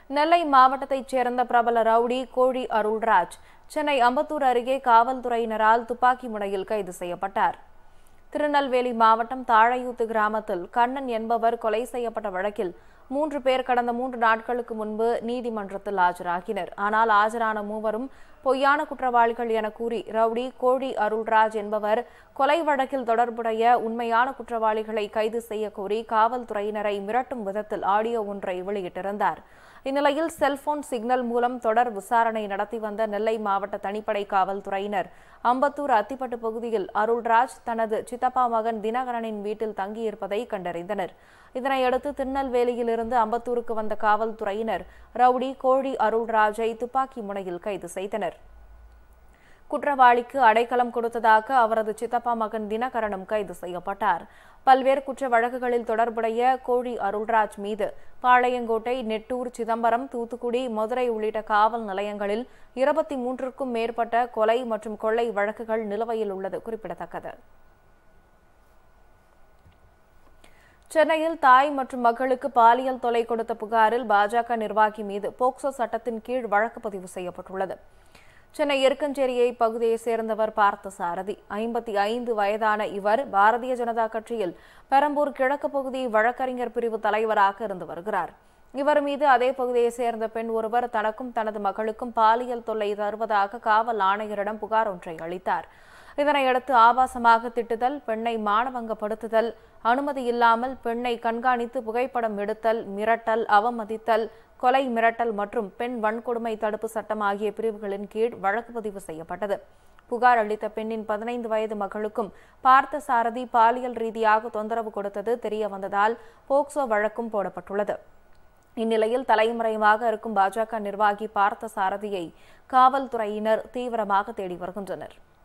நெல்லை மாவட்டத்தைச் சேர்ந்த பிரபல ரவுடி கோழி அருள்ராஜ் சென்னை அம்பத்தூர் அருகே காவல்துறையினரால் துப்பாக்கி முனையில் கைது செய்யப்பட்டார் திருநெல்வேலி மாவட்டம் தாழையூத்து கிராமத்தில் கண்ணன் என்பவர் கொலை செய்யப்பட்ட வழக்கில் மூன்று பேர் கடந்த மூன்று நாட்களுக்கு முன்பு நீதிமன்றத்தில் ஆஜராகினர் ஆனால் ஆஜரான மூவரும் பொய்யான குற்றவாளிகள் என கூறி ரவுடி கோழி அருள்ராஜ் என்பவர் கொலை வழக்கில் தொடர்புடைய உண்மையான குற்றவாளிகளை கைது செய்ய கோரி காவல்துறையினரை மிரட்டும் விதத்தில் ஆடியோ ஒன்றை வெளியிட்டிருந்தார் இந்நிலையில் செல்போன் சிக்னல் மூலம் தொடர் விசாரணை நடத்தி வந்த நெல்லை மாவட்ட தனிப்படை காவல்துறையினர் அம்பத்தூர் அத்திப்பட்டு பகுதியில் அருள்ராஜ் தனது சித்தப்பா மகன் தினகரனின் வீட்டில் தங்கியிருப்பதை கண்டறிந்தனர் இதனையடுத்து திருநெல்வேலியிலிருந்து அம்பத்தூருக்கு வந்த காவல்துறையினர் ரவுடி கோழி அருள்ராஜை துப்பாக்கி முனையில் கைது செய்தனர் குற்றவாளிக்கு அடைக்கலம் கொடுத்ததாக அவரது சித்தப்பா மகன் தினகரனும் கைது செய்யப்பட்டார் பல்வேறு குற்ற வழக்குகளில் தொடர்புடைய கோழி அருள்ராஜ் மீது பாளையங்கோட்டை நெட்டூர் சிதம்பரம் தூத்துக்குடி மதுரை உள்ளிட்ட காவல் நிலையங்களில் இருபத்தி மூன்றுக்கும் மேற்பட்ட கொலை மற்றும் கொள்ளை வழக்குகள் நிலுவையில் உள்ளது குறிப்பிடத்தக்கது சென்னையில் தாய் மற்றும் மகளுக்கு பாலியல் தொலை கொடுத்த புகாரில் பாஜக நிர்வாகி மீது போக்சோ சட்டத்தின் கீழ் வழக்கு பதிவு செய்யப்பட்டுள்ளது சென்னை எருக்கஞ்சேரியை பகுதியைச் சேர்ந்தவர் பார்த்த சாரதி ஐம்பத்தி ஐந்து வயதான இவர் பாரதிய ஜனதா கட்சியில் பெரம்பூர் கிழக்கு பகுதி வழக்கறிஞர் பிரிவு தலைவராக இருந்து வருகிறார் இவர் மீது அதே பகுதியைச் சேர்ந்த பெண் ஒருவர் தனக்கும் தனது மகளுக்கும் பாலியல் தொல்லை தருவதாக காவல் ஆணையரிடம் புகார் ஒன்றை அளித்தார் இதனையடுத்து ஆபாசமாக திட்டுதல் பெண்ணை மானவங்கப்படுத்துதல் அனுமதி இல்லாமல் பெண்ணை கண்காணித்து புகைப்படம் எடுத்தல் மிரட்டல் அவமதித்தல் கொலை மிரட்டல் மற்றும் பெண் வன்கொடுமை தடுப்பு சட்டம் ஆகிய பிரிவுகளின் கீழ் வழக்கு பதிவு செய்யப்பட்டது புகார் அளித்த பெண்ணின் பதினைந்து வயது மகளுக்கும் பார்த்த சாரதி பாலியல் ரீதியாக தொந்தரவு கொடுத்தது தெரிய வந்ததால் போக்சோ வழக்கும் போடப்பட்டுள்ளது இந்நிலையில் தலைமறைவாக இருக்கும் பாஜக நிர்வாகி பார்த்த சாரதியை காவல்துறையினர் தீவிரமாக தேடி வருகின்றனர்